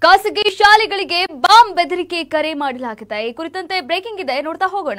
ಖಾಸಗಿ ಶಾಲೆಗಳಿಗೆ ಬಾಂಬ್ ಬೆದರಿಕೆ ಕರೆ ಮಾಡಲಾಗಿದೆ ಈ ಕುರಿತಂತೆ ಬ್ರೇಕಿಂಗ್ ಇದೆ ನೋಡ್ತಾ ಹೋಗೋಣ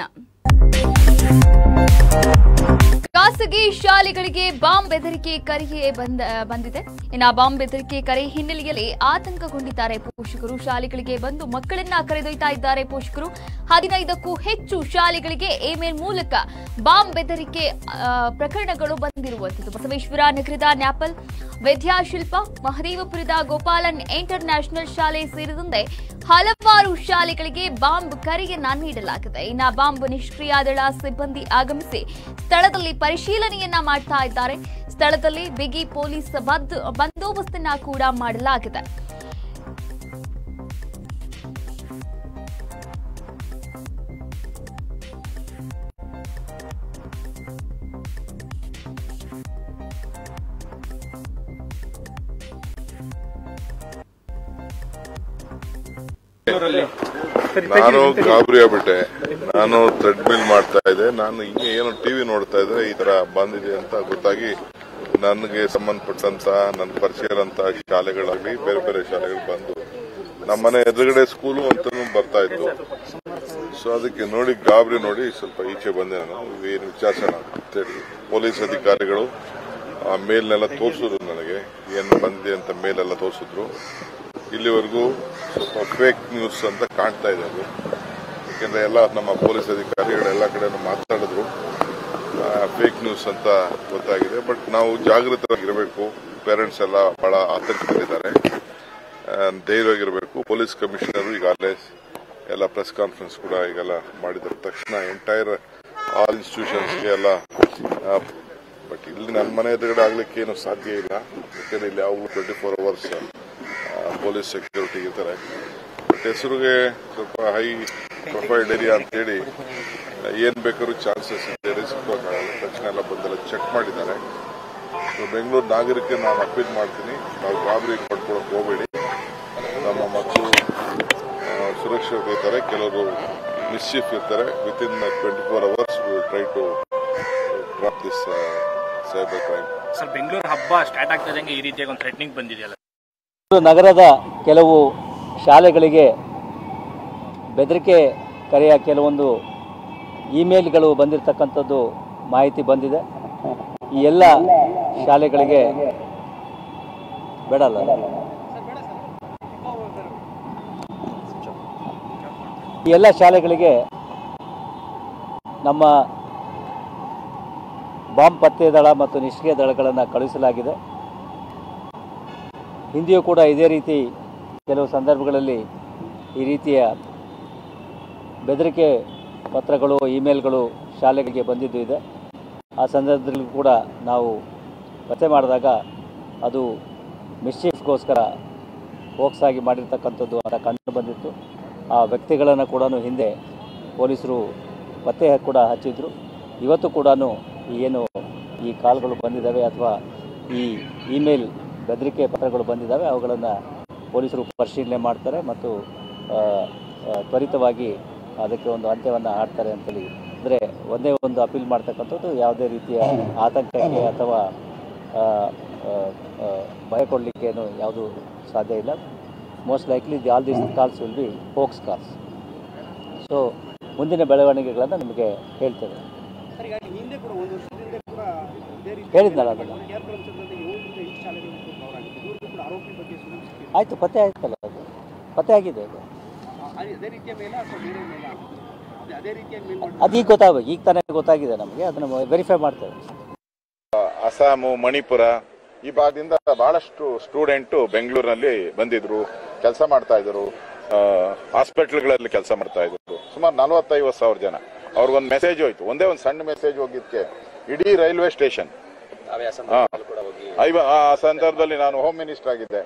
ಖಾಸಗಿ ಶಾಲೆಗಳಿಗೆ ಬಾಂಬ್ ಬೆದರಿಕೆ ಕರೆಗೆ ಬಂದ ಬಂದಿದೆ ಇನ್ನು ಆ ಬಾಂಬ್ ಬೆದರಿಕೆ ಕರೆ ಹಿನ್ನೆಲೆಯಲ್ಲಿ ಆತಂಕಗೊಂಡಿದ್ದಾರೆ ಪೋಷಕರು ಶಾಲೆಗಳಿಗೆ ಬಂದು ಮಕ್ಕಳನ್ನ ಕರೆದೊಯ್ತಾ ಇದ್ದಾರೆ ಪೋಷಕರು ಹದಿನೈದಕ್ಕೂ ಹೆಚ್ಚು ಶಾಲೆಗಳಿಗೆ ಇಮೇಲ್ ಮೂಲಕ ಬಾಂಬ್ ಬೆದರಿಕೆ ಆ, ಪ್ರಕರಣಗಳು ಬಂದಿರುವಂತದ್ದು ಬಸವೇಶ್ವರ ನಗರದ ನ್ಯಾಪಲ್ ವಿದ್ಯಾಶಿಲ್ಪ ಮಹದೇವಪುರದ ಗೋಪಾಲನ್ ಇಂಟರ್ ನ್ಯಾಷನಲ್ ಶಾಲೆ ಸೇರಿದಂತೆ ಹಲವಾರು ಶಾಲೆಗಳಿಗೆ ಬಾಂಬ್ ಕರೆಯನ್ನ ನೀಡಲಾಗಿದೆ ಇನ್ನು ಬಾಂಬ್ ನಿಷ್ಕ್ರಿಯ ದಳ ಸಿಬ್ಬಂದಿ ಆಗಮಿಸಿ ಸ್ಥಳದಲ್ಲಿ ಪರಿಶೀಲನೆಯನ್ನ ಮಾಡ್ತಾ ಇದ್ದಾರೆ ಸ್ಥಳದಲ್ಲಿ ಬಿಗಿ ಪೊಲೀಸ್ ಬದ್- ಬಂದೋಬಸ್ತನ್ನ ಕೂಡ ಮಾಡಲಾಗಿದೆ ನಾನು ಗಾಬರಿ ಆಗ್ಬಿಟ್ಟೆ ನಾನು ಥ್ರೆಡ್ ಮಿಲ್ ಮಾಡ್ತಾ ಇದ್ದೆ ನಾನು ಹಿಂಗೆ ಏನೋ ಟಿವಿ ನೋಡ್ತಾ ಇದ್ರೆ ಈ ತರ ಬಂದಿದೆ ಅಂತ ಗೊತ್ತಾಗಿ ನನಗೆ ಸಂಬಂಧಪಟ್ಟಂತ ನನ್ನ ಪರಿಚಯರಂತ ಶಾಲೆಗಳಾಗ್ಲಿ ಬೇರೆ ಬೇರೆ ಶಾಲೆಗಳು ಬಂದು ನಮ್ಮನೆ ಎದುರುಗಡೆ ಸ್ಕೂಲು ಅಂತ ಬರ್ತಾ ಇತ್ತು ಸೊ ಅದಕ್ಕೆ ನೋಡಿ ಗಾಬರಿ ನೋಡಿ ಸ್ವಲ್ಪ ಈಚೆ ಬಂದೆ ನಾನು ಏನು ವಿಚಾರಿಸೋಣ ಅಂತೇಳಿ ಪೊಲೀಸ್ ಅಧಿಕಾರಿಗಳು ಆ ಮೇಲ್ನೆಲ್ಲ ತೋರಿಸಿದ್ರು ನನಗೆ ಏನು ಬಂದಿದೆ ಅಂತ ಮೇಲೆಲ್ಲ ತೋರಿಸಿದ್ರು ಇಲ್ಲಿವರೆಗೂ ಸ್ವಲ್ಪ ಫೇಕ್ ನ್ಯೂಸ್ ಅಂತ ಕಾಣ್ತಾ ಇದೆ ಅದು ಯಾಕೆಂದ್ರೆ ಎಲ್ಲ ನಮ್ಮ ಪೊಲೀಸ್ ಅಧಿಕಾರಿಗಳು ಎಲ್ಲ ಕಡೆನೂ ಮಾತಾಡಿದ್ರು ಫೇಕ್ ನ್ಯೂಸ್ ಅಂತ ಗೊತ್ತಾಗಿದೆ ಬಟ್ ನಾವು ಜಾಗೃತರಾಗಿರಬೇಕು ಪೇರೆಂಟ್ಸ್ ಎಲ್ಲ ಬಹಳ ಆತಂಕದಲ್ಲಿದ್ದಾರೆ ಆ, ಧೈರ್ಯವಾಗಿರಬೇಕು ಪೊಲೀಸ್ ಕಮಿಷನರ್ ಈಗಾಗಲೇ ಎಲ್ಲ ಪ್ರೆಸ್ ಕಾನ್ಫರೆನ್ಸ್ ಕೂಡ ಈಗೆಲ್ಲ ಮಾಡಿದ ತಕ್ಷಣ ಎಂಟೈರ್ ಆಲ್ ಇನ್ಸ್ಟಿಟ್ಯೂಷನ್ಸ್ಗೆ ಎಲ್ಲ ಬಟ್ ಇಲ್ಲಿ ನನ್ನ ಮನೆ ಎದುರುಗಡೆ ಆಗ್ಲಿಕ್ಕೆ ಏನು ಸಾಧ್ಯ ಇಲ್ಲ ಯಾಕಂದ್ರೆ ಇಲ್ಲಿ ಯಾವಾಗಲೂ twenty four hours police security ಇರ್ತಾರೆ ಬಟ್ ಹೆಸರಿಗೆ ಸ್ವಲ್ಪ ಹೈ ಪ್ರೊಫೈಲ್ಡ್ ಏರಿಯಾ ಅಂತೇಳಿ ಏನ್ ಬೇಕಾದ್ರೂ ಚಾನ್ಸಸ್ ಇದೆ ರಿಸ್ಕ್ ತಕ್ಷಣ ಎಲ್ಲ ಬಂದೆಲ್ಲ ಚೆಕ್ ಮಾಡಿದ್ದಾರೆ ಸೊ ಬೆಂಗಳೂರು ನಾಗರಿಕ ನಾನು ಅಪೀಲ್ ಮಾಡ್ತೀನಿ ನಾವು ಗಾಬರಿ ಪಡ್ಕೊಳಕ್ ಹೋಗಬೇಡಿ ನಮ್ಮ ಮಕ್ಕಳು ಸುರಕ್ಷಿತ ಇರ್ತಾರೆ ಕೆಲವರು ಮಿಸ್ಚೀಫ್ ಇರ್ತಾರೆ with in twenty four hours try to drop this cyber crime sir Bengaluru ಹಬ್ಬ ಸ್ಟಾರ್ಟ್ ಆಗ್ತಿದ್ದಂಗೆ ಈ ರೀತಿಯಾಗಿ ಒಂದು ಥ್ರೆಟ್ನಿಂಗ್ ಬಂದಿದೆಯಲ್ಲ ನಗರದ ಕೆಲವು ಶಾಲೆಗಳಿಗೆ ಬೆದರಿಕೆ ಕರೆಯ ಕೆಲವೊಂದು ಇಮೇಲ್ಗಳು ಬಂದಿರತಕ್ಕಂಥದ್ದು ಮಾಹಿತಿ ಬಂದಿದೆ ಈ ಎಲ್ಲ ಶಾಲೆಗಳಿಗೆ ಬೇಡಲ್ಲ ಈ ಎಲ್ಲ ಶಾಲೆಗಳಿಗೆ ನಮ್ಮ ಬಾಂಬ್ ಪತ್ತೆ ದಳ ಮತ್ತು ನಿಷ್ಕ್ರಿಯ ದಳಗಳನ್ನು ಕಳುಹಿಸಲಾಗಿದೆ ಹಿಂದೆಯೂ ಕೂಡ ಇದೇ ರೀತಿ ಕೆಲವು ಸಂದರ್ಭಗಳಲ್ಲಿ ಈ ರೀತಿಯ ಬೆದರಿಕೆ ಪತ್ರಗಳು ಇಮೇಲ್ಗಳು ಶಾಲೆಗಳಿಗೆ ಬಂದಿದ್ದು ಇದೆ ಆ ಸಂದರ್ಭದಲ್ಲಿ ಕೂಡ ನಾವು ಪತ್ತೆ ಮಾಡಿದಾಗ ಅದು ಮಿಸ್ಚೀಫ್ಗೋಸ್ಕರ ಹೋಗ್ಸಾಗಿ ಮಾಡಿರ್ತಕ್ಕಂಥದ್ದು ಅಂತ ಕಂಡು ಬಂದಿತ್ತು ಆ ವ್ಯಕ್ತಿಗಳನ್ನು ಕೂಡ ಹಿಂದೆ ಪೊಲೀಸರು ಪತ್ತೆ ಕೂಡ ಹಚ್ಚಿದ್ರು ಇವತ್ತು ಕೂಡ ಏನು ಈ ಕಾಲ್ಗಳು ಬಂದಿದ್ದಾವೆ ಅಥವಾ ಈ ಇಮೇಲ್ ಬೆದರಿಕೆ ಪತ್ರಗಳು ಬಂದಿದ್ದಾವೆ ಅವುಗಳನ್ನು ಪೊಲೀಸರು ಪರಿಶೀಲನೆ ಮಾಡ್ತಾರೆ ಮತ್ತು ಆ, ಆ, ತ್ವರಿತವಾಗಿ ಅದಕ್ಕೆ ಒಂದು ಅಂತ್ಯವನ್ನು ಹಾಡ್ತಾರೆ ಅಂತೇಳಿ ಅಂದರೆ ಒಂದೇ ಒಂದು ಅಪೀಲ್ ಮಾಡ್ತಕ್ಕಂಥದ್ದು ಯಾವುದೇ ರೀತಿಯ ಆತಂಕಕ್ಕೆ ಅಥವಾ ಆ, ಆ, ಆ, ಭಯ ಕೊಡಲಿಕ್ಕೆ ಏನು ಯಾವುದು ಸಾಧ್ಯ ಇಲ್ಲ most likely the all this calls will be hoax calls so ಮುಂದಿನ ಬೆಳವಣಿಗೆಗಳನ್ನು ನಿಮಗೆ ಹೇಳ್ತೇವೆ ಸರ್ ಈಗ ಹಿಂದೆ ಕೂಡ ಒಂದು ವರ್ಷದ ಹಿಂದೆ ಕೂಡ ಇದೇ ರೀತಿ ಹೇಳಿದ್ನಲ್ಲ ಅದನ್ನು ಕೇರ್ ಪ್ರಪಂಚದಲ್ಲಿ ಏಳರಿಂದ ಎಂಟು ಶಾಲೆಗಳು ಅವರಾಗಿದೆ ಇವ್ರಿಗೂ ಕೂಡ ಆರೋಪಿ ಬಗ್ಗೆ ಸುಳಿವು ಸಿಕ್ಕಿದೆ ಆಯಿತು ಪತ್ತೆ ಆಯ್ತಲ್ಲ ಅದು ಪತ್ತೆ ಆಗಿದೆ ಅದು ಆ, ಅದೇ ರೀತಿಯ ಮೇಲ ಅಥವಾ ಬೇರೆ ಮೇಲ ಅದೇ ಅದೇ ರೀತಿಯಾಗಿ ಮೇಲ್ ಮಾಡಿ ಅದು ಈಗ ಗೊತ್ತಾಗಬೇಕು ಈಗ ತಾನೇ ಗೊತ್ತಾಗಿದೆ ನಮಗೆ ಅದನ್ನು ವೆರಿಫೈ ಮಾಡ್ತೇವೆ ಅಸ್ಸಾಮು ಮಣಿಪುರ ಈ ಭಾಗದಿಂದ ಬಹಳಷ್ಟು ಸ್ಟೂಡೆಂಟ್ ಬೆಂಗಳೂರಿನಲ್ಲಿ ಬಂದಿದ್ರು ಕೆಲಸ ಮಾಡ್ತಾ ಇದ್ರು ಹಾಸ್ಪಿಟಲ್ಗಳಲ್ಲಿ ಕೆಲಸ ಮಾಡ್ತಾ ಇದ್ರು ಸುಮಾರು ನಲವತ್ತೈವತ್ತು ಸಾವಿರ ಜನ ಅವ್ರಿಗೊಂದು ಮೆಸೇಜ್ ಹೋಯ್ತು ಒಂದೇ ಒಂದು ಸಣ್ಣ ಮೆಸೇಜ್ ಹೋಗಿದ್ದಕ್ಕೆ ಇಡೀ ರೈಲ್ವೆ ಸ್ಟೇಷನ್ ಆ ಸಂದರ್ಭದಲ್ಲಿ ನಾನು ಹೋಮ್ ಮಿನಿಸ್ಟರ್ ಆಗಿದ್ದೆ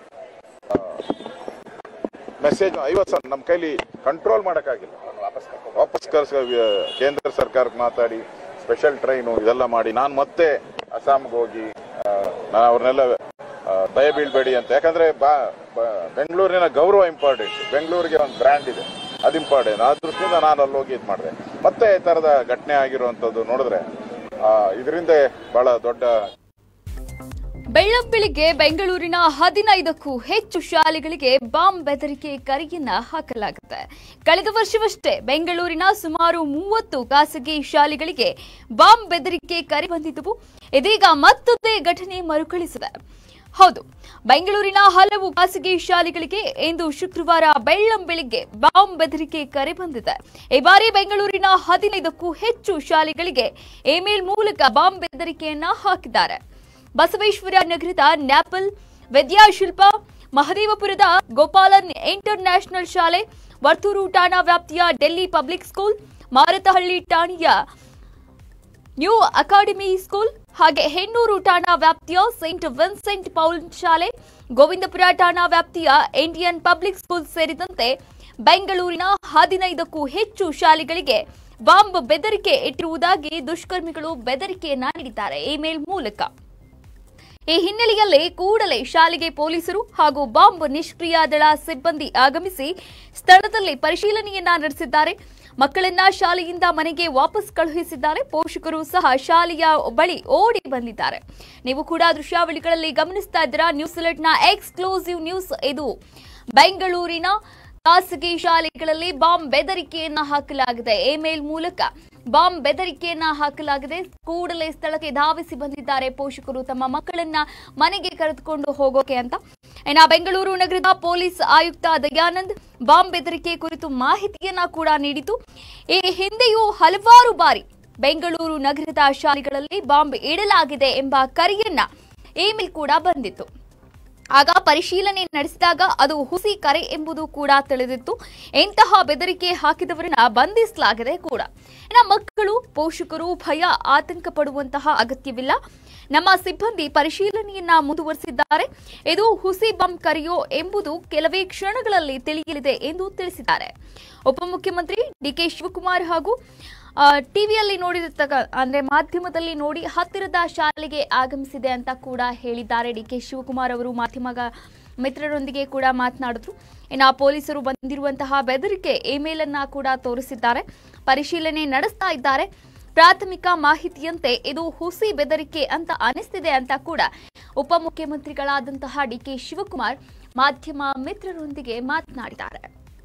ಮೆಸೇಜ್ ಐವತ್ತು ಸಾವಿರ ನಮ್ಮ ಕೈಲಿ ಕಂಟ್ರೋಲ್ ಮಾಡೋಕ್ಕಾಗಿಲ್ಲ ವಾಪಸ್ ಕರ್ಸ ಕೇಂದ್ರ ಸರ್ಕಾರಕ್ಕೆ ಮಾತಾಡಿ ಸ್ಪೆಷಲ್ ಟ್ರೈನು ಇದೆಲ್ಲ ಮಾಡಿ ನಾನು ಮತ್ತೆ ಅಸ್ಸಾಂಗೆ ಹೋಗಿ ಆ, ನಾನು ಅವ್ರನ್ನೆಲ್ಲ ಆ, ದಯ ಬೀಳ್ಬೇಡಿ ಅಂತ ಯಾಕಂದ್ರೆ ಬಾ ಬಾ- ಬೆಂಗಳೂರಿನ ಗೌರವ ಇಂಪಾರ್ಟೆಂಟ್ ಬೆಂಗಳೂರಿಗೆ ಒಂದು ಬ್ರ್ಯಾಂಡ್ ಇದೆ ಅದು ಇಂಪಾರ್ಟೆಂಟ್ ಆ ದೃಷ್ಟಿಯಿಂದ ನಾನು ಅಲ್ಲಿ ಹೋಗಿ ಇದು ಮಾಡಿದೆ ಮತ್ತೆ ಈ ಥರದ ಘಟನೆ ಆಗಿರುವಂಥದ್ದು ನೋಡಿದ್ರೆ ಇದರಿಂದ ಬಹಳ ದೊಡ್ಡ ಬೆಳ್ಳಂಬೆಳಿಗ್ಗೆ ಬೆಂಗಳೂರಿನ ಹದಿನೈದಕ್ಕೂ ಹೆಚ್ಚು ಶಾಲೆಗಳಿಗೆ ಬಾಂಬ್ ಬೆದರಿಕೆ ಕರೆಯನ್ನ ಹಾಕಲಾಗಿದೆ ಕಳೆದ ವರ್ಷವಷ್ಟೇ ಬೆಂಗಳೂರಿನ ಸುಮಾರು ಮೂವತ್ತು ಖಾಸಗಿ ಶಾಲೆಗಳಿಗೆ ಬಾಂಬ್ ಬೆದರಿಕೆ ಕರೆ ಬಂದಿದ್ದವು ಇದೀಗ ಮತ್ತೊಂದೇ ಘಟನೆ ಮರುಕಳಿಸಿದೆ ಹೌದು ಬೆಂಗಳೂರಿನ ಹಲವು ಖಾಸಗಿ ಶಾಲೆಗಳಿಗೆ ಇಂದು ಶುಕ್ರವಾರ ಬೆಳ್ಳಂಬೆಳಿಗ್ಗೆ ಬಾಂಬ್ ಬೆದರಿಕೆ ಕರೆ ಬಂದಿದೆ ಈ ಬಾರಿ ಬೆಂಗಳೂರಿನ ಹದಿನೈದಕ್ಕೂ ಹೆಚ್ಚು ಶಾಲೆಗಳಿಗೆ ಇಮೇಲ್ ಮೂಲಕ ಬಾಂಬ್ ಬೆದರಿಕೆಯನ್ನ ಹಾಕಿದ್ದಾರೆ ಬಸವೇಶ್ವರ ನಗರದ ನ್ಯಾಪಲ್ ವಿದ್ಯಾಶಿಲ್ಪ ಮಹದೇವಪುರದ ಗೋಪಾಲನ್ ಇಂಟರ್ ನ್ಯಾಷನಲ್ ಶಾಲೆ ವರ್ತೂರು ಠಾಣಾ ವ್ಯಾಪ್ತಿಯ ಡೆಲ್ಲಿ ಪಬ್ಲಿಕ್ ಸ್ಕೂಲ್ ಮಾರತಹಳ್ಳಿ ಠಾಣೆಯ ನ್ಯೂ ಅಕಾಡೆಮಿ ಸ್ಕೂಲ್ ಹಾಗೆ ಹೆಣ್ಣೂರು ಠಾಣಾ ವ್ಯಾಪ್ತಿಯ ಸೈಂಟ್ ವಿನ್ಸೆಂಟ್ ಪೌಲ್ ಶಾಲೆ ಗೋವಿಂದಪುರ ಠಾಣಾ ವ್ಯಾಪ್ತಿಯ ಇಂಡಿಯನ್ ಪಬ್ಲಿಕ್ ಸ್ಕೂಲ್ ಸೇರಿದಂತೆ ಬೆಂಗಳೂರಿನ ಹದಿನೈದಕ್ಕೂ ಹೆಚ್ಚು ಶಾಲೆಗಳಿಗೆ ಬಾಂಬ್ ಬೆದರಿಕೆ ಇಟ್ಟಿರುವುದಾಗಿ ದುಷ್ಕರ್ಮಿಗಳು ಬೆದರಿಕೆಯನ್ನ ನೀಡಿದ್ದಾರೆ ಇಮೇಲ್ ಮೂಲಕ ಈ ಹಿನ್ನೆಲೆಯಲ್ಲಿ ಕೂಡಲೇ ಶಾಲೆಗೆ ಪೊಲೀಸರು ಹಾಗೂ ಬಾಂಬ್ ನಿಷ್ಕ್ರಿಯ ದಳ ಸಿಬ್ಬಂದಿ ಆಗಮಿಸಿ ಸ್ಥಳದಲ್ಲಿ ಪರಿಶೀಲನೆಯನ್ನ ನಡೆಸಿದ್ದಾರೆ ಮಕ್ಕಳನ್ನ ಶಾಲೆಯಿಂದ ಮನೆಗೆ ವಾಪಸ್ ಕಳುಹಿಸಿದ್ದಾರೆ ಪೋಷಕರು ಸಹ ಶಾಲೆಯ ಬಳಿ ಓಡಿ ಬಂದಿದ್ದಾರೆ ನೀವು ಕೂಡ ದೃಶ್ಯಾವಳಿಗಳಲ್ಲಿ ಗಮನಿಸ್ತಾ ಇದ್ದೀರಾ ನ್ಯೂಸ್ ನ ಎಕ್ಸ್ಕ್ಲೂಸಿವ್ ನ್ಯೂಸ್ ಇದು ಬೆಂಗಳೂರಿನ ಖಾಸಗಿ ಶಾಲೆಗಳಲ್ಲಿ ಬಾಂಬ್ ಬೆದರಿಕೆಯನ್ನ ಹಾಕಲಾಗಿದೆ ಇಮೇಲ್ ಮೂಲಕ ಬಾಂಬ್ ಬೆದರಿಕೆಯನ್ನ ಹಾಕಲಾಗಿದೆ ಕೂಡಲೇ ಸ್ಥಳಕ್ಕೆ ಧಾವಿಸಿ ಬಂದಿದ್ದಾರೆ ಪೋಷಕರು ತಮ್ಮ ಮಕ್ಕಳನ್ನ ಮನೆಗೆ ಕರೆದುಕೊಂಡು ಹೋಗೋಕೆ ಅಂತ ಇನ್ನ ಬೆಂಗಳೂರು ನಗರದ ಪೊಲೀಸ್ ಆಯುಕ್ತ ದಯಾನಂದ್ ಬಾಂಬ್ ಬೆದರಿಕೆ ಕುರಿತು ಮಾಹಿತಿಯನ್ನ ಕೂಡ ನೀಡಿತು ಈ ಹಿಂದೆಯೂ ಹಲವಾರು ಬಾರಿ ಬೆಂಗಳೂರು ನಗರದ ಶಾಲೆಗಳಲ್ಲಿ ಬಾಂಬ್ ಇಡಲಾಗಿದೆ ಎಂಬ ಕರೆಯನ್ನ ಇಮೇಲ್ ಕೂಡ ಬಂದಿತ್ತು ಆಗ ಪರಿಶೀಲನೆ ನಡೆಸಿದಾಗ ಅದು ಹುಸಿ ಕರೆ ಎಂಬುದು ಕೂಡ ತಿಳಿದಿತ್ತು ಇಂತಹ ಬೆದರಿಕೆ ಹಾಕಿದವರನ್ನ ಬಂಧಿಸಲಾಗಿದೆ ಕೂಡ ಇನ್ನು ಮಕ್ಕಳು ಪೋಷಕರು ಭಯ ಆತಂಕ ಪಡುವಂತಹ ಅಗತ್ಯವಿಲ್ಲ ನಮ್ಮ ಸಿಬ್ಬಂದಿ ಪರಿಶೀಲನೆಯನ್ನ ಮುಂದುವರೆಸಿದ್ದಾರೆ ಇದು ಹುಸಿ ಬಾಂಬ್ ಕರೆಯೋ ಎಂಬುದು ಕೆಲವೇ ಕ್ಷಣಗಳಲ್ಲಿ ತಿಳಿಯಲಿದೆ ಎಂದು ತಿಳಿಸಿದ್ದಾರೆ ಉಪಮುಖ್ಯಮಂತ್ರಿ ಡಿಕೆ ಶಿವಕುಮಾರ್ ಹಾಗೂ ಆ, ಟಿವಿಯಲ್ಲಿ ನೋಡಿದ ಅಂದ್ರೆ ಮಾಧ್ಯಮದಲ್ಲಿ ನೋಡಿ ಹತ್ತಿರದ ಶಾಲೆಗೆ ಆಗಮಿಸಿದೆ ಅಂತ ಕೂಡ ಹೇಳಿದ್ದಾರೆ ಡಿ ಕೆ ಶಿವಕುಮಾರ್ ಅವರು ಮಾಧ್ಯಮ ಮಿತ್ರರೊಂದಿಗೆ ಕೂಡ ಮಾತನಾಡಿದ್ರು ಇನ್ನು ಪೊಲೀಸರು ಬಂದಿರುವಂತಹ ಬೆದರಿಕೆ ಇಮೇಲ್ ಅನ್ನ ಕೂಡ ತೋರಿಸಿದ್ದಾರೆ ಪರಿಶೀಲನೆ ನಡೆಸ್ತಾ ಇದ್ದಾರೆ ಪ್ರಾಥಮಿಕ ಮಾಹಿತಿಯಂತೆ ಇದು ಹುಸಿ ಬೆದರಿಕೆ ಅಂತ ಅನಿಸ್ತಿದೆ ಅಂತ ಕೂಡ ಉಪಮುಖ್ಯಮಂತ್ರಿಗಳಾದಂತಹ ಡಿ ಕೆ ಶಿವಕುಮಾರ್ ಮಾಧ್ಯಮ ಮಿತ್ರರೊಂದಿಗೆ ಮಾತನಾಡಿದ್ದಾರೆ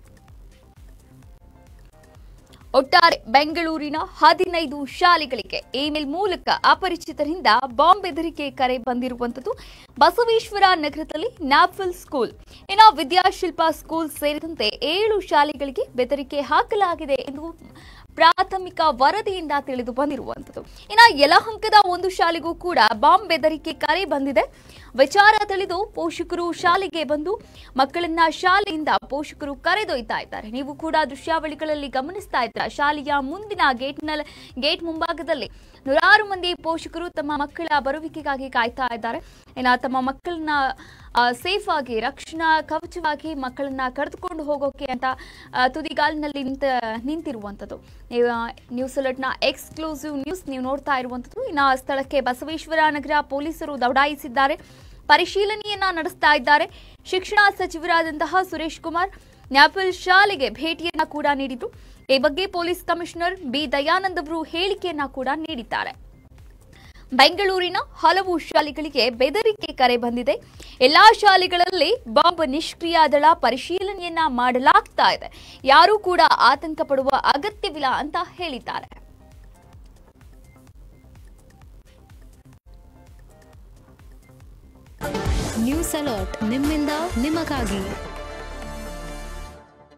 ಒಟ್ಟಾರೆ ಬೆಂಗಳೂರಿನ ಹದಿನೈದು ಶಾಲೆಗಳಿಗೆ ಇಮೇಲ್ ಮೂಲಕ ಅಪರಿಚಿತರಿಂದ ಬಾಂಬ್ ಬೆದರಿಕೆ ಕರೆ ಬಂದಿರುವಂತದ್ದು ಬಸವೇಶ್ವರ ನಗರದಲ್ಲಿ ನ್ಯಾಫಲ್ ಸ್ಕೂಲ್ ಇನ್ನು ವಿದ್ಯಾಶಿಲ್ಪ ಸ್ಕೂಲ್ ಸೇರಿದಂತೆ ಏಳು ಶಾಲೆಗಳಿಗೆ ಬೆದರಿಕೆ ಹಾಕಲಾಗಿದೆ ಎಂದು ಪ್ರಾಥಮಿಕ ವರದಿಯಿಂದ ತಿಳಿದು ಬಂದಿರುವಂತದ್ದು ಇನ್ನು ಯಲಹಂಕದ ಒಂದು ಶಾಲೆಗೂ ಕೂಡ ಬಾಂಬ್ ಬೆದರಿಕೆ ಕರೆ ಬಂದಿದೆ ವಿಚಾರ ತಿಳಿದು ಪೋಷಕರು ಶಾಲೆಗೆ ಬಂದು ಮಕ್ಕಳನ್ನ ಶಾಲೆಯಿಂದ ಪೋಷಕರು ಕರೆದೊಯ್ತಾ ಇದ್ದಾರೆ ನೀವು ಕೂಡ ದೃಶ್ಯಾವಳಿಗಳಲ್ಲಿ ಗಮನಿಸ್ತಾ ಇದ್ದೀರಾ ಶಾಲೆಯ ಮುಂದಿನ ಗೇಟ್ನಲ್ಲಿ ಗೇಟ್ ಮುಂಭಾಗದಲ್ಲಿ ನೂರಾರು ಮಂದಿ ಪೋಷಕರು ತಮ್ಮ ಮಕ್ಕಳ ಬರುವಿಕೆಗಾಗಿ ಕಾಯ್ತಾ ಇದ್ದಾರೆ ಇನ್ನು ತಮ್ಮ ಮಕ್ಕಳನ್ನ ಸೇಫ್ ಆಗಿ ರಕ್ಷಣಾ ಕವಚವಾಗಿ ಮಕ್ಕಳನ್ನ ಕರೆದುಕೊಂಡು ಹೋಗೋಕೆ ಅಂತ ಆ, ತುದಿಗಾಲಿನಲ್ಲಿ ನಿಂತ ನಿಂತಿರುವಂಥದ್ದು ನೀವು ನ್ಯೂಸ್ ಅಲರ್ಟ್ನ ಎಕ್ಸ್ಕ್ಲೂಸಿವ್ ನ್ಯೂಸ್ ನೀವು ನೋಡ್ತಾ ಇರುವಂಥದ್ದು ಇನ್ನು ಆ ಸ್ಥಳಕ್ಕೆ ಬಸವೇಶ್ವರ ನಗರ ಪೊಲೀಸರು ದೌಡಾಯಿಸಿದ್ದಾರೆ ಪರಿಶೀಲನೆಯನ್ನ ನಡೆಸ್ತಾ ಇದ್ದಾರೆ ಶಿಕ್ಷಣ ಸಚಿವರಾದಂತಹ ಸುರೇಶ್ ಕುಮಾರ್ ನ್ಯಾಪಲ್ ಶಾಲೆಗೆ ಭೇಟಿಯನ್ನ ಕೂಡ ನೀಡಿದ್ರು ಈ ಬಗ್ಗೆ ಪೊಲೀಸ್ ಕಮಿಷನರ್ ಬಿ ದಯಾನಂದ್ ಅವರು ಹೇಳಿಕೆಯನ್ನ ಕೂಡ ನೀಡಿದ್ದಾರೆ ಬೆಂಗಳೂರಿನ ಹಲವು ಶಾಲೆಗಳಿಗೆ ಬೆದರಿಕೆ ಕರೆ ಬಂದಿದೆ ಎಲ್ಲಾ ಶಾಲೆಗಳಲ್ಲಿ ಬಾಂಬ್ ನಿಷ್ಕ್ರಿಯ ದಳ ಪರಿಶೀಲನೆಯನ್ನ ಮಾಡಲಾಗ್ತಾ ಇದೆ ಯಾರೂ ಕೂಡ ಆತಂಕ ಪಡುವ ಅಗತ್ಯವಿಲ್ಲ ಅಂತ ಹೇಳಿದ್ದಾರೆ ನ್ಯೂಸ್ ಅಲರ್ಟ್ ನಿಮ್ಮಿಂದ ನಿಮಗಾಗಿ